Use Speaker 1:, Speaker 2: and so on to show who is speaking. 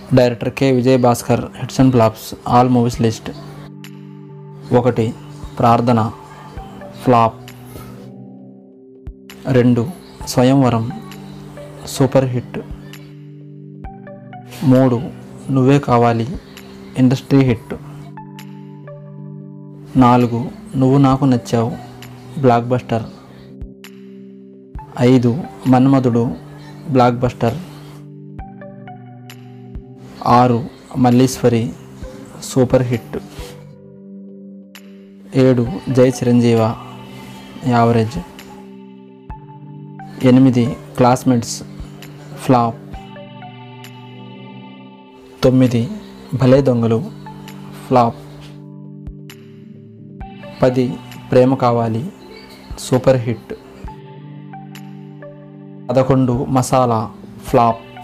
Speaker 1: director K Vijay Bhaskar hits and flops all movies list ఒకటి Prarthana flop రెండు స్వయంవరం సూపర్ హిట్ మూడు నువ్వే కావాలి ఇండస్ట్రీ హిట్ నాలుగు నువ్వు నాకు నచ్చావు బ్లాక్ బస్టర్ ఐదు మన్మధుడు బ్లాక్ బస్టర్ ఆరు మల్లీశ్వరి సూపర్ హిట్ ఏడు జై చిరంజీవ యావరేజ్ ఎనిమిది క్లాస్మేట్స్ ఫ్లాప్ తొమ్మిది భలే దొంగలు ఫ్లాప్ పది ప్రేమ కావాలి సూపర్ హిట్ పదకొండు మసాలా ఫ్లాప్